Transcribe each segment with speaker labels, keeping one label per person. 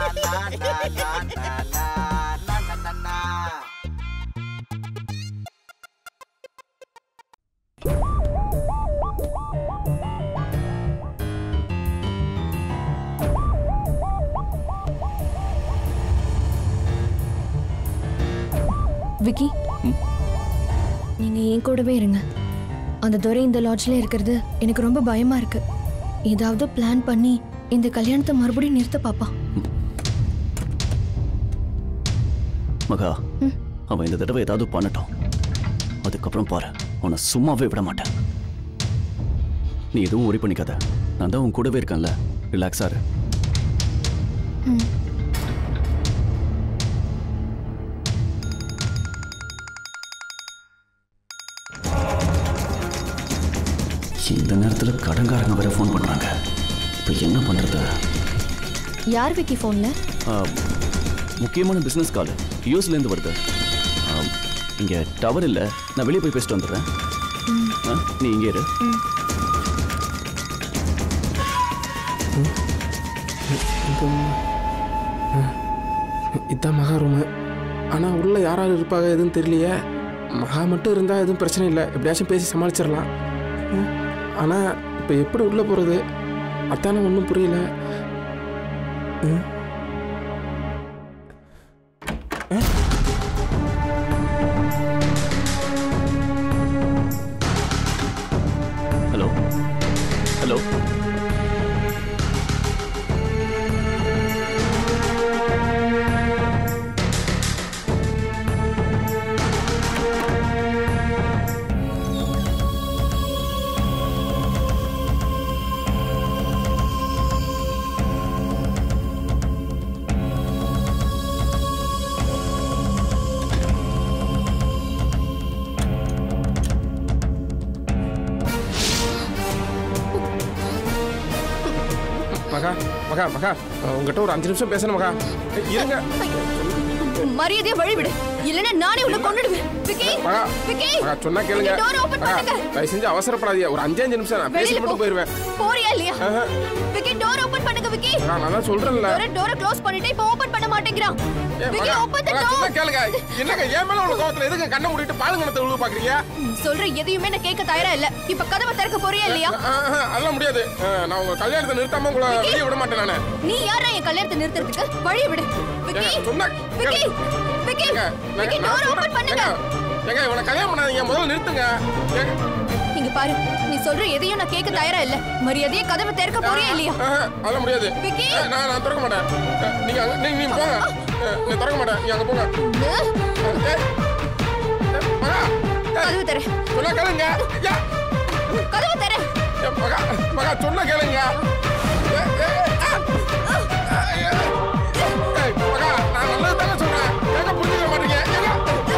Speaker 1: விக்கி நீங்க என் கூடவே இருங்க அந்த துரை இந்த லாட்ஜ்ல இருக்கிறது எனக்கு ரொம்ப பயமா இருக்கு ஏதாவது பிளான் பண்ணி இந்த கல்யாணத்தை மறுபடியும் நிறுத்த பாப்பா
Speaker 2: மகா அவன் இந்த தடவை ஏதாவது பண்ணட்டும் அதுக்கப்புறம் பாரு அவனை சும்மாவே விட மாட்டேன் நீ எதுவும் worry பண்ணிக்காத நான் தான் உன் கூடவே இருக்கேன்ல ரிலாக்ஸா இரு இந்த நேரத்துல கடன்காரங்க வேற ஃபோன் பண்றாங்க இப்போ என்ன பண்றது
Speaker 1: யார் விக்கி போன்ல
Speaker 2: ஆ, முக்கியமான பிஸ்னஸ் கால் யூஎஸ்லேருந்து வருது ஆ, இங்க டவர் இல்லை நான் வெளியே போய் பேசிட்டு வந்துடுறேன் ஆ, நீ இங்கே இரு
Speaker 3: இதான் மகா ரூமு ஆனால் உள்ளே யாராவது இருப்பாங்க எதுவும் தெரியலையே மகா மட்டும் இருந்தால் எதுவும் பிரச்சனை இல்லை எப்படியாச்சும் பேசி சமாளிச்சிடலாம் ஆனால் இப்போ எப்படி உள்ளே போகிறது அதானே ஒன்றும் புரியல ம்.
Speaker 2: ஹலோ ஹலோ
Speaker 3: மகா மகா மகா உங்ககிட்ட ஒரு அஞ்சு நிமிஷம் பேசணும் மகா இருங்க
Speaker 1: மரியாதையா வழி விடு இல்லைன்னா நானே உன்னை கொன்னுடுவேன் விக்கி
Speaker 3: மகா
Speaker 1: விக்கி
Speaker 3: மகா சொன்னா கேளுங்க
Speaker 1: டோர் ஓபன்
Speaker 3: மகா
Speaker 1: பண்ணுங்க
Speaker 3: தயவு செஞ்சு அவசரப்படாதீங்க ஒரு அஞ்சு அஞ்சு நிமிஷம் நான் பேசி
Speaker 1: வெளியில போ
Speaker 3: மட்டும் போயிடுவேன்
Speaker 1: போறியா இல்லையா
Speaker 3: ஆஹா.
Speaker 1: விக்கி டோர் ஓபன் பண்ணுங்க விக்கி
Speaker 3: மகா நான் தான் சொல்றேன்ல
Speaker 1: டோர டோர க்ளோஸ் பண்ணிட்டு இப்போ ஓபன் பண்ண மாட்டேங்கிறான்
Speaker 3: ஏய்,
Speaker 1: விக்கி
Speaker 3: மகா,
Speaker 1: ஓபன் தி
Speaker 3: மகா, சொன்னா
Speaker 1: டோர்
Speaker 3: கேளுங்க என்னங்க என் மேல உள்ள கோவத்துல எதுக்கு கண்ணை மூடிட்டு பாலுங்கணத்தை உழுவு பாக்குறீங்க
Speaker 1: சொல்ற எதையுமே நான் கேட்க தயாரா இல்ல இப்ப கதவை திறக்க போறியா இல்லையா
Speaker 3: ஆஹா, அதெல்லாம் முடியாது ஆஹ், நான் உங்க கல்யாணத்தை நிறுத்தாம உங்களை வெளியே விட மாட்டேன் நானு
Speaker 1: நீ யாரா என் கல்யாணத்தை நிறுத்துறதுக்கு வழி விடு விக்கி
Speaker 3: ஏங்க, சொன்னா
Speaker 1: விக்கி விக்கி
Speaker 3: ஏங்க,
Speaker 1: விக்கி
Speaker 3: நான்
Speaker 1: டோர்
Speaker 3: சொல்றேன்.
Speaker 1: ஓபன் பண்ணுங்க
Speaker 3: ஏங்க, ஏங்க இவனை கல்யாணம் பண்ணாதீங்க முதல்ல நிறுத்துங்க ஏங்க,
Speaker 1: இங்க பாரு நீ சொல்ற எதையும் நான் கேட்க தயாரா இல்ல மரியாதையா கதவை திறக்க போறியா இல்லையா
Speaker 3: ஆஹா, அதெல்லாம் முடியாது
Speaker 1: விக்கி.
Speaker 3: ஏய், நான் நான் திறக்க மாட்டேன் ஏய், நீங்க அங்க- நீங்க நீங்க போங்க ஏய், நீ திறக்க மாட்டேன் நீங்க அங்க போங்க
Speaker 1: அஹ்,
Speaker 3: ஏய், ஏய், மகா ஏய்,
Speaker 1: கதவு தர
Speaker 3: சொன்னா கேளுங்க ஏய்,
Speaker 1: கதவு தர
Speaker 3: ஏய், மகா மகா சொன்னா கேளுங்க ஏய், ஏய், ஏய், ஆ. ஏய், ஏய், ஏய், மகா நான் நல்லது தானே சொல்றேன் ஏங்க புரிஞ்சுக்க மாட்டீங்க ஏங்க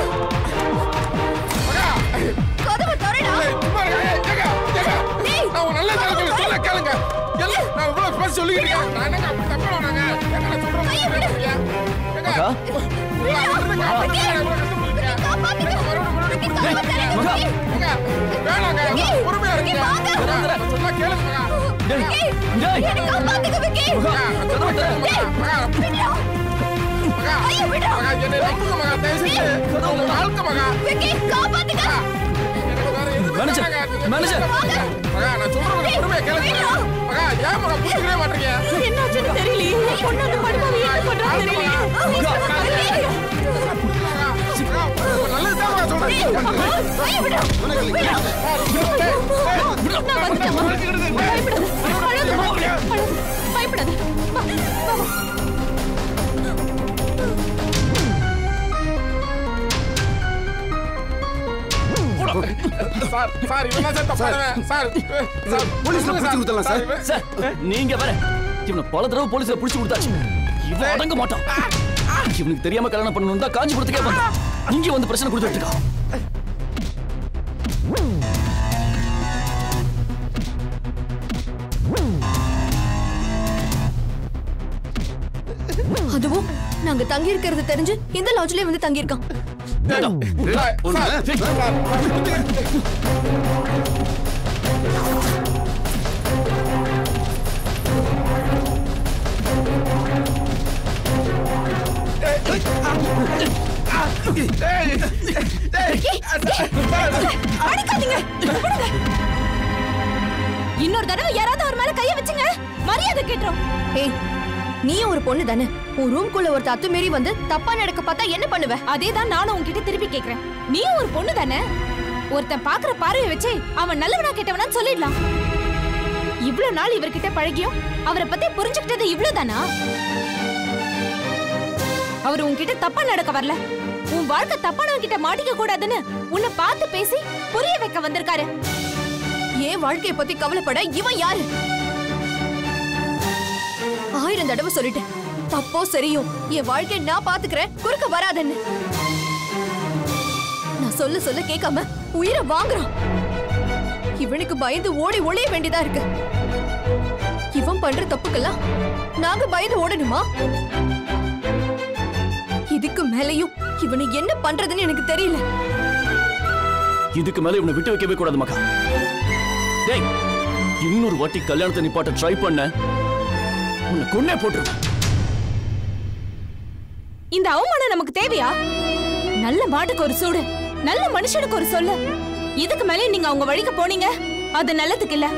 Speaker 3: மகா
Speaker 1: கதவு தரடா
Speaker 3: ஏய், சும்மா இருங்க. ஏய், ஏங்க, ஏங்க.
Speaker 1: டேய்.
Speaker 3: நான் உங்க நல்ல நேரத்துல சொல்ல கேளுங்க. எல்லாம் நான் இவ்வளவு பேசி சொல்லிக்கிட்டு இருக்கேன். நான் என்னங்க அப்படி தப்பா வராங்க? ஏங்க, நான் சொல்றேன்
Speaker 1: கையை விடு.
Speaker 3: கேளுங்க. ஏங்க,
Speaker 2: மகா
Speaker 3: நான் விட்டுருங்க.
Speaker 1: விக்கி.
Speaker 3: ஏங்க, இவ்வளவு கஷ்டப்பட்டுருக்கேன்.
Speaker 1: காப்பாத்துங்க.
Speaker 3: ஏங்க, மறுபடியும் மறுபடியும்
Speaker 1: விக்கி, கதவை தர
Speaker 2: மகா.
Speaker 1: விக்கி.
Speaker 3: ஏங்க, வேணாங்க.
Speaker 1: விக்கி.
Speaker 3: பொறுமையா
Speaker 1: விக்கி,
Speaker 3: இருங்க.
Speaker 1: வாங்க.
Speaker 3: மகா, நான் சொன்னா கேளுங்க, மகா.
Speaker 2: டேய்,
Speaker 1: விக்கி,
Speaker 2: டேய்.
Speaker 1: என்னை காப்பாத்துங்க விக்கி
Speaker 3: மகா, நான் சொன்னா கேளுங்க, மகா. மகா,
Speaker 1: விடுடா.
Speaker 3: மகா.
Speaker 1: கையை விடுடா.
Speaker 3: மகா, என்னை நம்புங்க, மகா. தயவு செஞ்சு. உங்க வாழ்க்கை, மகா.
Speaker 1: விக்கி காப்பாத்துங்க
Speaker 3: எனக்கு வேற எதுவுமே
Speaker 2: மேனேஜர்,
Speaker 3: வேணாங்க.
Speaker 2: மேனேஜர்.
Speaker 3: மகா, நான் சொல்றேன், மகா. பொறுமையா கேளுங்க. மகா, ஏன் மகா புரிஞ்சுக்கவே மாட்டீங்க
Speaker 1: என்னாச்சுன்னு தெரியலையே பொண்ணு அந்த படுப்பாவை என்ன பண்றான்னு தெரியலையே கையை விடுடா. விடுடா. நான் வந்துட்டேம்மா. பயப்படாத. அழாதம்மா. அழாத. பயப்படாத. வா, வா, வா.
Speaker 3: சார் சார் இவன் தான் சார் தப்பானவன் சார் சார்
Speaker 4: போலீஸ்ல பிடிச்சு கொடுத்துடலாம் சார்.
Speaker 3: இவன்-
Speaker 2: சார் நீங்க வர இவனை பல தடவை போலீஸ்ல புடிச்சு கொடுத்தாச்சு இவன் அடங்க மாட்டான் இவனுக்கு தெரியாம கல்யாணம் பண்ணணும் தான் காஞ்சிபுரத்துக்கே வந்தான் இங்க வந்து பிரச்சனை கொடுத்துட்டு இருக்கான்
Speaker 1: அதுவும் நாங்க தங்கி இருக்கிறது தெரிஞ்சு இந்த லாட்ஜ்லயே வந்து தங்கி இருக்கான்
Speaker 2: வேண்டாம்.
Speaker 3: சார், சார், சார்,
Speaker 4: அடிக்காதீங்க விடுங்க. இன்னொரு தடவை யாராவது அவர் மேல கைய வச்சுங்க மரியாதை கேட்டுரும்
Speaker 1: ஏய் நீயும் ஒரு பொண்ணு தானே உன் ரூம்குள்ள ஒருத்த அத்துமீறி வந்து தப்பா நடக்க பார்த்தா என்ன பண்ணுவ
Speaker 4: அதே தான் நானும் உன்கிட்ட திருப்பி கேக்குறேன் நீயும் ஒரு பொண்ணு தானே ஒருத்தன் பாக்குற பார்வையை வச்சு அவன் நல்லவனா கெட்டவனா சொல்லிடலாம் இவ்வளவு நாள் இவர்கிட்ட பழகியும் அவரை பத்தி புரிஞ்சுக்கிட்டது இவ்வளவுதானா அவர் உன்கிட்ட தப்பா நடக்க வரல உன் வாழ்க்கை தப்பானவன் கிட்ட மாட்டிக்க கூடாதுன்னு உன்னை பார்த்து பேசி புரிய வைக்க வந்திருக்காரு
Speaker 1: ஏன் வாழ்க்கைய பத்தி கவலைப்பட இவன் யாரு ஆயிரம் தடவை சொல்லிட்டேன் தப்போ சரியோ என் வாழ்க்கைய நான் பாத்துக்கிறேன் குறுக்க வராதன்னு நான் சொல்ல சொல்ல கேட்காம உயிரை வாங்குறான் இவனுக்கு பயந்து ஓடி ஒளிய வேண்டியதா இருக்கு இவன் பண்ற தப்புக்கெல்லாம் நாங்க பயந்து ஓடணுமா இதுக்கு மேலயும் இவனை என்ன பண்றதுன்னு எனக்கு தெரியல
Speaker 2: இதுக்கு மேல இவனை விட்டு வைக்கவே கூடாது மக்கா டேய் இன்னொரு வாட்டி கல்யாணத்தை நிப்பாட்ட ட்ரை பண்ண உன்னை கொன்னே போட்டுருவேன்
Speaker 4: இந்த அவமானம் நமக்கு தேவையா நல்ல மாட்டுக்கு ஒரு சூடு நல்ல மனுஷனுக்கு ஒரு சொல்லு இதுக்கு மேலே நீங்க அவங்க வழிக்கு போனீங்க அது நல்லதுக்கு இல்ல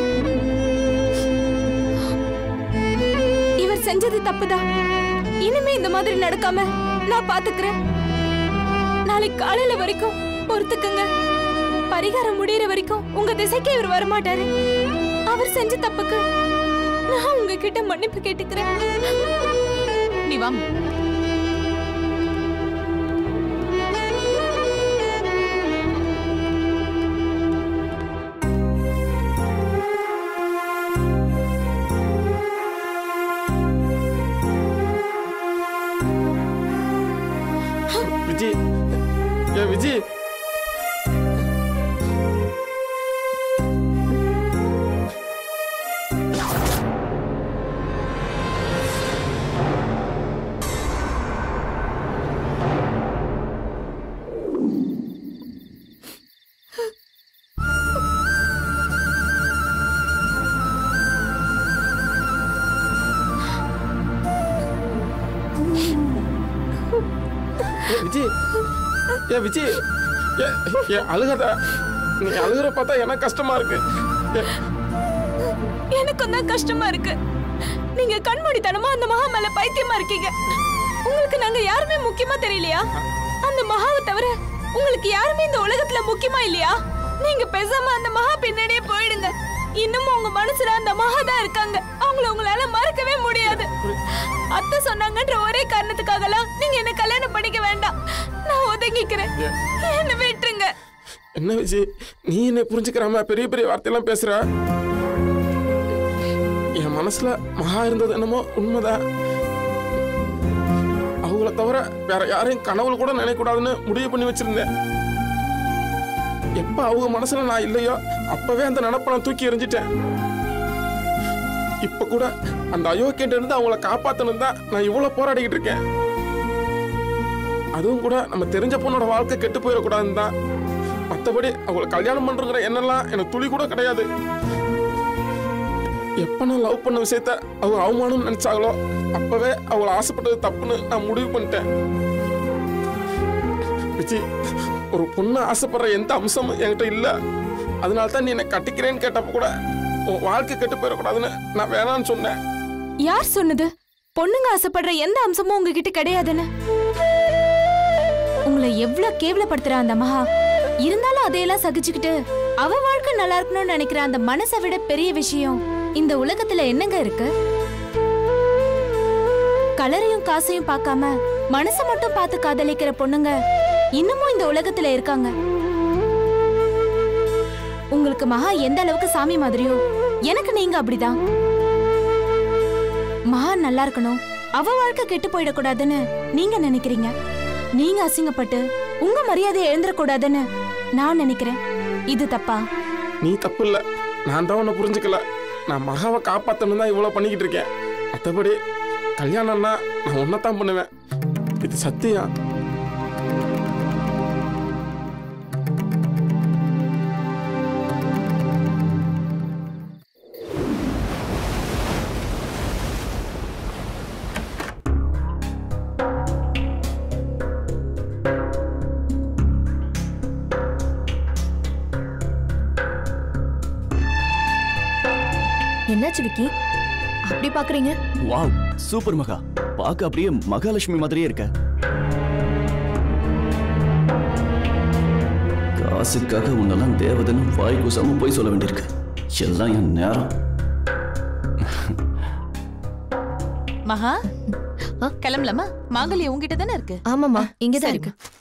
Speaker 4: இவர் செஞ்சது தப்புதான் இனிமே இந்த மாதிரி நடக்காம நான் பாத்துக்கிறேன் நாளைக்கு காலையில வரைக்கும் பொறுத்துக்குங்க பரிகாரம் முடியற வரைக்கும் உங்க திசைக்கு இவர் வரமாட்டாரு அவர் செஞ்ச தப்புக்கு நான் உங்ககிட்ட மன்னிப்பு கேட்டுக்கிறேன் நீ வாம்மா
Speaker 3: விஜி ஏ விஜி ஏ விஜி ஏ விஜி ஏ ஏ அழுகாத நீ அழுகிற பார்த்தா எனக்கு கஷ்டமா இருக்கு ஏ,
Speaker 4: எனக்கும் தான் கஷ்டமா இருக்கு நீங்க கண்மூடித்தனமா அந்த மகா மேல பைத்தியமா இருக்கீங்க உங்களுக்கு நாங்க யாருமே முக்கியமா தெரியலையா அந்த மகாவை தவிர உங்களுக்கு யாருமே இந்த உலகத்துல முக்கியமா இல்லையா நீங்க பேசாம அந்த மகா பின்னாடியே போயிடுங்க இன்னமும் உங்க மனசுல அந்த மகா தான் இருக்காங்க அவங்கள உங்களால மறக்கவே முடியாது அத்தை சொன்னாங்கன்ற ஒரே காரணத்துக்காகலாம் நீங்க என்ன கல்யாணம் பண்ணிக்க வேண்டாம் நான் ஒதுங்கிக்கிறேன் என்ன விட்டுருங்க
Speaker 3: என்ன விஜி நீ என்ன புரிஞ்சுக்கிறாம பெரிய பெரிய வார்த்தையெல்லாம் பேசுற என் மனசுல மகா இருந்தது என்னமோ உண்மைதான் அவங்கள தவிர வேற யாரையும் கனவுல கூட நினைக்கக்கூடாதுன்னு முடிவு பண்ணி வச்சிருந்தேன் எப்ப அவங்க மனசுல நான் இல்லையோ அப்பவே அந்த நினப்பை நான் தூக்கி எறிஞ்சிட்டேன் இப்ப கூட அந்த அயோக்கியன்ட்ட இருந்து அவங்கள காப்பாத்தணும் தான் நான் இவ்வளவு போராடிக்கிட்டு இருக்கேன் அதுவும் கூட நம்ம தெரிஞ்ச பொண்ணோட வாழ்க்கை கெட்டு போயிடக்கூடாதுன்னு தான் மற்றபடி அவங்கள கல்யாணம் பண்றங்கிற எண்ணெல்லாம் எனக்கு துளி கூட கிடையாது எப்ப நான் லவ் பண்ண விஷயத்த அவங்க அவமானம் நினைச்சாங்களோ அப்பவே அவங்கள ஆசைப்பட்டது தப்புன்னு நான் முடிவு பண்ணிட்டேன் விஜி ஒரு பொண்ணு ஆசைப்படுற எந்த அம்சமும் என்கிட்ட இல்ல அதனால தான் நீ என்னை கட்டிக்கிறேன்னு கேட்டப்ப கூட உன் வாழ்க்கை கெட்டு போயிடக்கூடாதுன்னு நான் வேணான்னு சொன்னேன்
Speaker 4: யார் சொன்னது பொண்ணுங்க ஆசைப்படுற எந்த அம்சமும் உங்ககிட்ட கிடையாதுன்னு உங்களை எவ்வளவு கேவலப்படுத்துற அந்த மகா இருந்தாலும் அதையெல்லாம் சகிச்சுக்கிட்டு அவ வாழ்க்கை நல்லா இருக்கணும்னு நினைக்கிற அந்த மனசை விட பெரிய விஷயம் இந்த உலகத்துல என்னங்க இருக்கு கலரையும் காசையும் பார்க்காம மனசை மட்டும் பார்த்து காதலிக்கிற பொண்ணுங்க இன்னமும் இந்த உலகத்துல இருக்காங்க உங்களுக்கு மகா எந்த அளவுக்கு சாமி மாதிரியோ எனக்கு நீங்க அப்படிதான் மகா நல்லா இருக்கணும் அவ வாழ்க்கை கெட்டு போயிடக்கூடாதுன்னு நீங்க நினைக்கிறீங்க நீங்க அசிங்கப்பட்டு உங்க மரியாதையை எழுந்துடக்கூடாதுன்னு நான் நினைக்கிறேன் இது தப்பா
Speaker 3: நீ தப்பு இல்ல நான் தான் உன்னை புரிஞ்சுக்கல நான் மகாவை காப்பாத்தணும் தான் இவ்வளவு பண்ணிக்கிட்டு இருக்கேன் மற்றபடி கல்யாணம்னா நான் ஒன்னதான் பண்ணுவேன் இது சத்தியம்
Speaker 1: என்னாச்சு விக்கி அப்படி பாக்குறீங்க
Speaker 2: வாவ் சூப்பர் மகா பார்க்க அப்படியே மகாலட்சுமி மாதிரியே இருக்க காசுக்காக உன்னெல்லாம் தேவதன்னு வாய் கூசாம போய் சொல்ல வேண்டியிருக்கு எல்லாம் என் நேரம்
Speaker 5: மகா கிளம்பலாமா மாங்கல்யம் உங்ககிட்ட தானே இருக்கு
Speaker 1: ஆமாமா இங்கதான்
Speaker 5: சரிம்மா.
Speaker 1: இருக்கு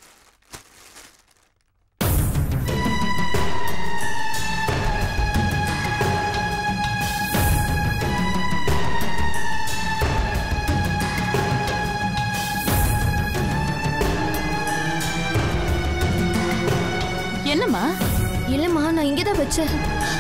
Speaker 5: என்னம்மா
Speaker 1: இல்லம்மா நான் இங்கதான் வச்சேன்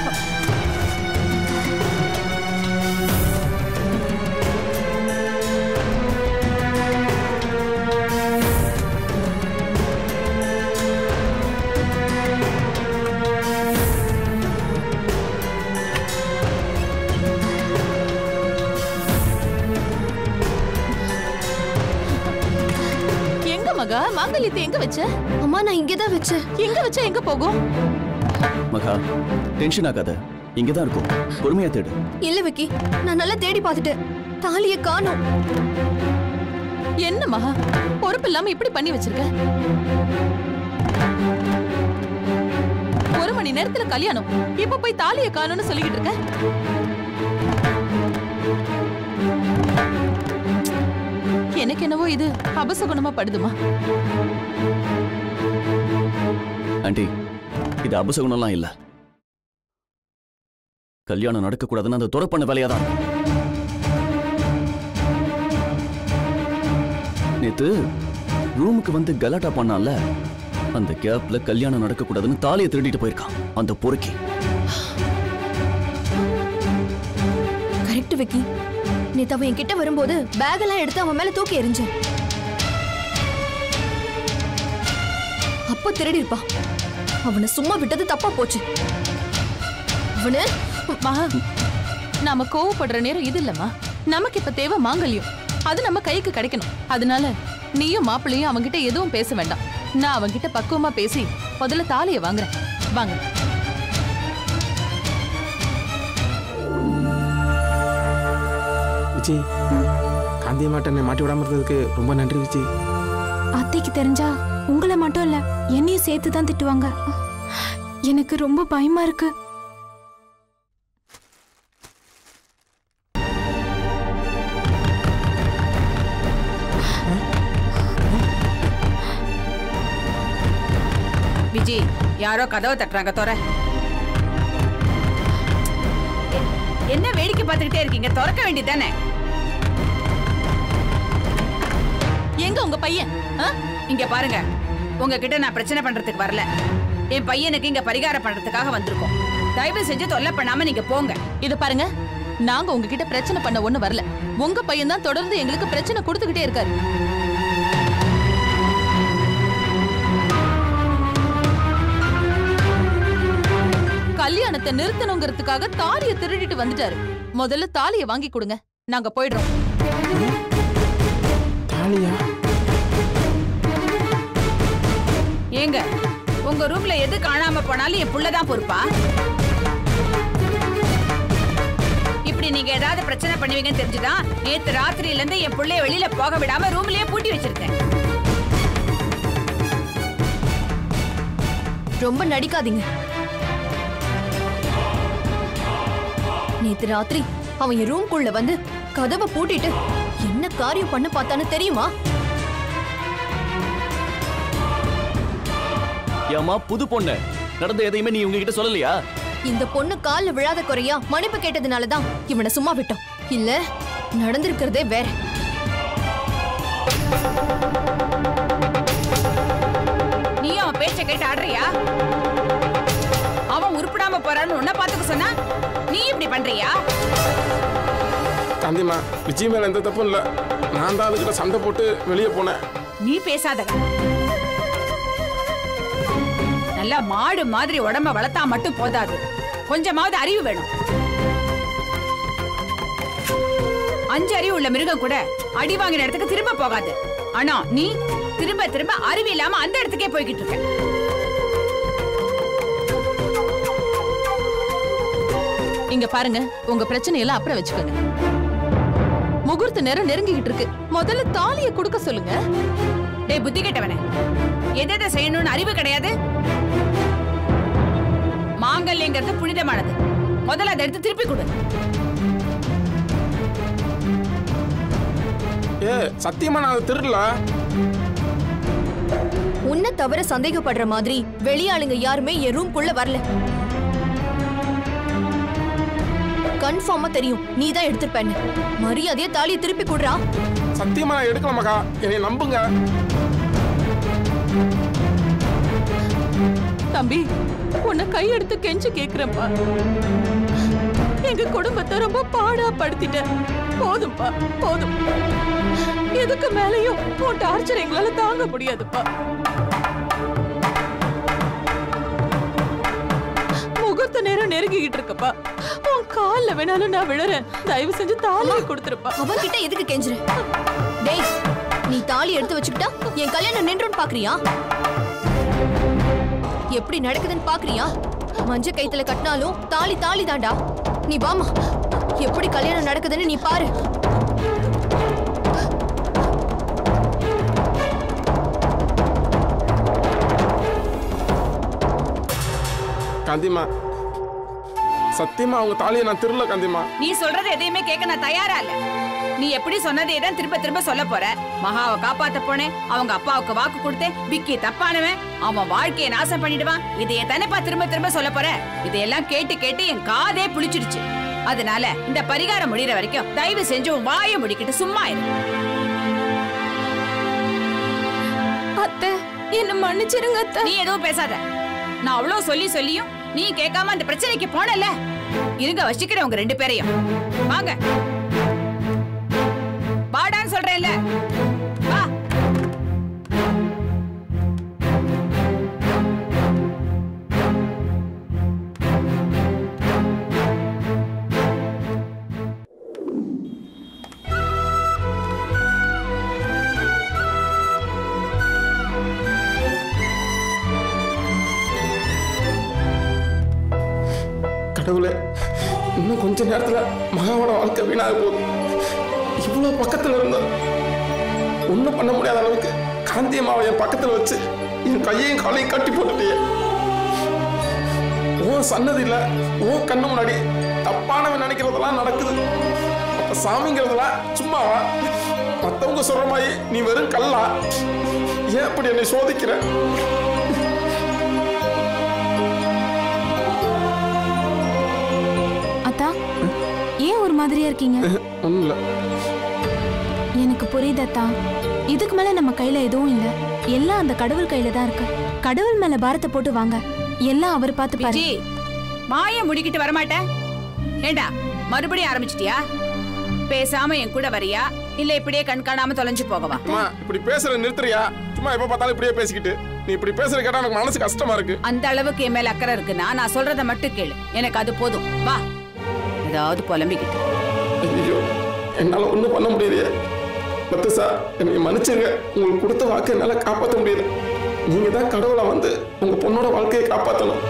Speaker 5: எங்க மகா மாங்கல்யத்தை எங்க வச்ச
Speaker 1: அம்மா நான் இங்கதான் வச்சேன்
Speaker 5: எங்க வச்சா எங்க போகும்
Speaker 2: மகா டென்ஷன் ஆகாத இங்கதான் இருக்கும் பொறுமையா தேடு
Speaker 1: இல்ல விக்கி நான் நல்லா தேடி பார்த்துட்டேன் தாலிய காணோம்
Speaker 5: என்ன மகா பொறுப்பு இல்லாம இப்படி பண்ணி வச்சிருக்க ஒரு மணி நேரத்துல கல்யாணம் இப்ப போய் தாலிய காணும்னு சொல்லிக்கிட்டு இருக்க எனக்கு என்னவோ இது அபசகுணமா படுதுமா
Speaker 2: ஆண்டி இது அபசகுணம்லாம் இல்ல கல்யாணம் நடக்கக்கூடாதுன்னு அந்த துறை பண்ண வேலையா தான் இருக்கும். நேத்து ரூமுக்கு வந்து கலாட்டா பண்ணான்ல அந்த கேப்ல கல்யாணம் நடக்கக்கூடாதுன்னு தாலியை திருடிட்டு போயிருக்கான் அந்த பொறுக்கி
Speaker 1: கரெக்ட் விக்கி நேத்து அவன் என்கிட்ட வரும்போது பேக் எல்லாம் எடுத்து அவன் மேல தூக்கி எறிஞ்சேன் அப்ப திருடி இருப்பான் அவனை சும்மா விட்டது தப்பா போச்சு அவனு
Speaker 5: மகா நாம கோவப்படுற நேரம் இது இல்லம்மா நமக்கு இப்ப தேவை மாங்கல்யம் அது நம்ம கைக்கு கிடைக்கணும் அதனால நீயும் மாப்பிள்ளையும் அவன்கிட்ட எதுவும் பேச வேண்டாம் நான் அவன்கிட்ட பக்குவமா பேசி முதல்ல தாலிய வாங்குறேன் வாங்க
Speaker 3: விஜி காந்தியம்மாட்ட என்னை மாட்டி விடாம இருந்ததுக்கு ரொம்ப நன்றி விஜி
Speaker 4: அத்தைக்கு தெரிஞ்சா உங்களை மட்டும் இல்ல என்னையும் சேர்த்து தான் திட்டுவாங்க எனக்கு ரொம்ப பயமா இருக்கு
Speaker 6: விஜி யாரோ கதவை தட்டுறாங்க தொற என்ன வேடிக்கை பார்த்துக்கிட்டே இருக்கீங்க திறக்க வேண்டியதானே
Speaker 5: எங்க உங்க பையன் ஆ?
Speaker 6: இங்க பாருங்க உங்ககிட்ட நான் பிரச்சனை பண்றதுக்கு வரல என் பையனுக்கு இங்க பரிகாரம் பண்றதுக்காக வந்திருக்கோம் தயவு செஞ்சு தொல்லை பண்ணாம நீங்க போங்க
Speaker 5: இது பாருங்க நாங்க உங்ககிட்ட பிரச்சனை பண்ண ஒண்ணு வரல உங்க பையன் தான் தொடர்ந்து எங்களுக்கு பிரச்சனை கொடுத்துக்கிட்டே இருக்காரு கல்யாணத்தை நிறுத்தணுங்கிறதுக்காக தாலியை திருடிட்டு வந்துட்டாரு முதல்ல தாலியை வாங்கி கொடுங்க நாங்க போயிடுறோம்
Speaker 3: தாலியா
Speaker 6: ஏங்க உங்க ரூம்ல எது காணாம போனாலும் என் புள்ளதான் பொறுப்பா இப்படி நீங்க ஏதாவது பிரச்சனை பண்ணுவீங்கன்னு தெரிஞ்சுதான் நேத்து ராத்திரியில இருந்து என் புள்ளைய வெளியில போக விடாம ரூம்லயே பூட்டி வச்சிருக்கேன்
Speaker 1: ரொம்ப நடிக்காதீங்க நேத்து ராத்திரி அவன் என் ரூம்குள்ள வந்து கதவை பூட்டிட்டு என்ன காரியம் பண்ண பார்த்தான்னு தெரியுமா
Speaker 2: ஏமா புது பொண்ணு நடந்த எதையுமே நீ உங்ககிட்ட சொல்லலையா
Speaker 1: இந்த பொண்ணு கால்ல விழாத குறையா மன்னிப்பு கேட்டதுனால தான் இவனை சும்மா விட்டோம் இல்ல நடந்திருக்கிறதே வேற
Speaker 6: நீயும் அவன் பேச்ச கேட்டு ஆடுறியா அவன் உருப்படாம போறான்னு உன்னை பாத்துக்க சொன்னா நீ இப்படி பண்றியா
Speaker 3: காந்தியம்மா விஜய் மேல எந்த தப்பும் இல்லை நான் தான் அதுக்கிட்ட சண்டை போட்டு வெளியே போனேன்
Speaker 6: நீ பேசாத நல்லா மாடு மாதிரி உடம்ப வளர்த்தா மட்டும் போதாது கொஞ்சமாவது அறிவு வேணும் அஞ்சு அறிவு உள்ள மிருகம் கூட அடி வாங்கின இடத்துக்கு திரும்ப போகாது ஆனா நீ திரும்ப திரும்ப அறிவு இல்லாம அந்த இடத்துக்கே போய்கிட்டு இருக்க
Speaker 5: இங்க பாருங்க உங்க பிரச்சனை எல்லாம் அப்புறம் வச்சுக்கோங்க முகூர்த்த நேரம் நெருங்கிக்கிட்டு இருக்கு முதல்ல தாலிய கொடுக்க சொல்லுங்க
Speaker 6: டேய் புத்தி கெட்டவனே எதை எதை செய்யணும்னு அறிவு கிடையாது மாங்கல்யங்கிறது புனிதமானது முதல்ல அதை எடுத்து திருப்பி கொடு
Speaker 3: ஏ சத்தியமா நான் அதை திருடல
Speaker 1: உன்னை தவிர சந்தேகப்படுற மாதிரி வெளியாளுங்க யாருமே என் ரூம்குள்ள வரல கன்ஃபார்மா தெரியும் நீ தான் எடுத்திருப்பேன்னு மரியாதையா தாலியை திருப்பி கொடுறா
Speaker 3: சத்தியமா நான் எடுக்கல மகா என்னை நம்புங்க
Speaker 5: தம்பி உன்னை கையெடுத்து கெஞ்சு கேக்குறேன்ப்பா எங்க குடும்பத்தை ரொம்ப பாடா படுத்திட்ட போதும்ப்பா போதும் எதுக்கு மேலயும் உன் டார்ச்சர் எங்களால தாங்க முடியாதுப்பா முகூர்த்த நேரம் நெருங்கிக்கிட்டு இருக்கப்பா உன் கால்ல வேணாலும் நான் விழறேன் தயவு செஞ்சு தாலியை கொடுத்துருப்பா
Speaker 1: அவன்கிட்ட எதுக்கு கெஞ்சுற டேய் நீ தாலி எடுத்து வச்சுக்கிட்டா என் கல்யாணம் நின்றுன்னு பாக்குறியா எப்படி நடக்குதுன்னு பாக்குறியா மஞ்ச கைத்துல கட்டினாலும் தாலி தாலி தாண்டா நீ வாமா எப்படி கல்யாணம் நடக்குதுன்னு நீ பாரு
Speaker 3: காந்திமா சத்தியமா அவங்க தாலியை நான் திருடல காந்திமா
Speaker 6: நீ சொல்றது எதையுமே கேட்க நான் தயாரா இல்ல நீ எப்படி சொன்னதே தான் திரும்ப திரும்ப சொல்ல போற மகாவை காப்பாத்த போனேன் அவங்க அப்பாவுக்கு வாக்கு கொடுத்தேன் விக்கி தப்பானவன் அவன் வாழ்க்கையை நாசம் பண்ணிடுவான் இதையே தானேப்பா திரும்ப திரும்ப சொல்ல போற இதையெல்லாம் கேட்டு கேட்டு என் காதே புளிச்சிடுச்சு அதனால இந்த பரிகாரம் முடியற வரைக்கும் தயவு செஞ்சு உன் வாயை முடிக்கிட்டு சும்மா இரு
Speaker 4: அத்தை என்ன மன்னிச்சிருங்க அத்தை
Speaker 6: நீ எதுவும் பேசாத நான் அவ்வளவு சொல்லி சொல்லியும் நீ கேட்காம அந்த பிரச்சனைக்கு போனல இருங்க வசிக்கிறேன் உங்க ரெண்டு பேரையும் வாங்க வாடான்னு சொல்றேன்ல வா
Speaker 3: கடவுளே இன்னும் கொஞ்ச நேரத்துல மகாவோட வாழ்க்கை வீணாக போகுது இவ்வளவு பக்கத்துல இருந்தா ஒண்ணும் பண்ண முடியாத அளவுக்கு காந்தியம்மாவை என் பக்கத்துல வச்சு என் கையையும் காலையும் கட்டி போட்டுட்டியே உன் சன்னதி இல்ல உன் கண்ணு முன்னாடி தப்பானவன் நினைக்கிறதெல்லாம் நடக்குது அப்ப சாமிங்கிறதெல்லாம் சும்மாவா மத்தவங்க சொல்ற மாதிரி நீ வெறும் கல்லா ஏன் இப்படி என்னை சோதிக்கிற
Speaker 7: அத்தா ஏன் ஒரு மாதிரியா இருக்கீங்க
Speaker 3: ஒண்ணும் இல்ல
Speaker 7: எனக்கு புரியுது அத்தா இதுக்கு மேல நம்ம கையில எதுவும் இல்ல எல்லாம் அந்த கடவுள் கையில தான் இருக்கு கடவுள் மேல பாரத்தை போட்டு வாங்க எல்லாம் அவர் பார்த்து பாரு
Speaker 6: விஜி மாய முடிக்கிட்டு வரமாட்ட ஏண்டா மறுபடியும் ஆரம்பிச்சிட்டியா பேசாம என் கூட வரியா இல்ல இப்படியே கண் காணாம தொலைஞ்சு போகவா
Speaker 3: அம்மா இப்படி பேசுற நிறுத்துறியா சும்மா எப்ப பார்த்தாலும் இப்படியே பேசிக்கிட்டு நீ இப்படி பேசுற கேட்டா எனக்கு மனசு கஷ்டமா இருக்கு
Speaker 6: அந்த அளவுக்கு என் மேல அக்கறை இருக்குன்னா நான் சொல்றத மட்டும் கேளு எனக்கு அது போதும் வா ஏதாவது புலம்பிக்கிட்டு
Speaker 3: ஐயோ என்னால ஒண்ணும் பண்ண முடியலையே பத்து சார் என்னை மன்னிச்சிருங்க உங்களுக்கு கொடுத்த வாக்கு என்னால காப்பாற்ற முடியல நீங்க தான் கடவுளை வந்து உங்க பொண்ணோட வாழ்க்கையை காப்பாற்றணும்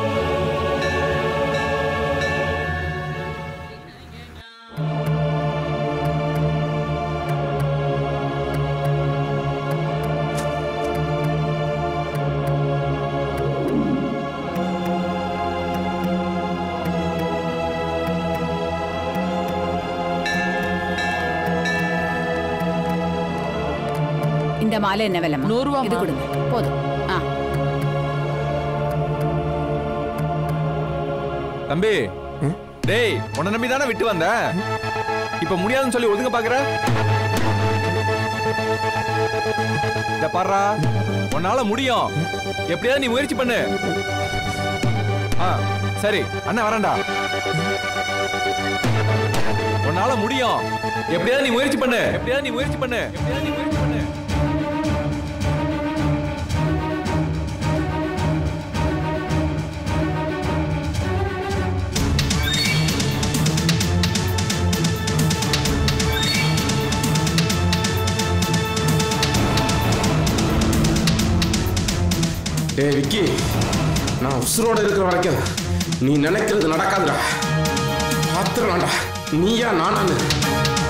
Speaker 6: இந்த மாலை என்ன விலைமா
Speaker 5: நூறு ரூபாம்மா.
Speaker 6: இது கொடுங்க போதும் ஆ
Speaker 8: தம்பி டேய் உன்னை நம்பி தானே விட்டு வந்த இப்ப முடியாதுன்னு சொல்லி ஒதுங்க பாக்குற இத பாருடா உன்னால முடியும் எப்படியாவது நீ முயற்சி பண்ணு ஆ சரி அண்ணா வரேன்டா உன்னால முடியும் எப்படியாவது நீ முயற்சி பண்ணு எப்படியாவது நீ முயற்சி பண்ணு எப்படியாவது நீ முயற்சி பண்ணு
Speaker 3: டேய் விக்கி நான் உசுரோட இருக்கிற வரைக்கும் நீ நினைக்கிறது நடக்காதுடா பாத்துடலாம்டா நீயா நானான்னு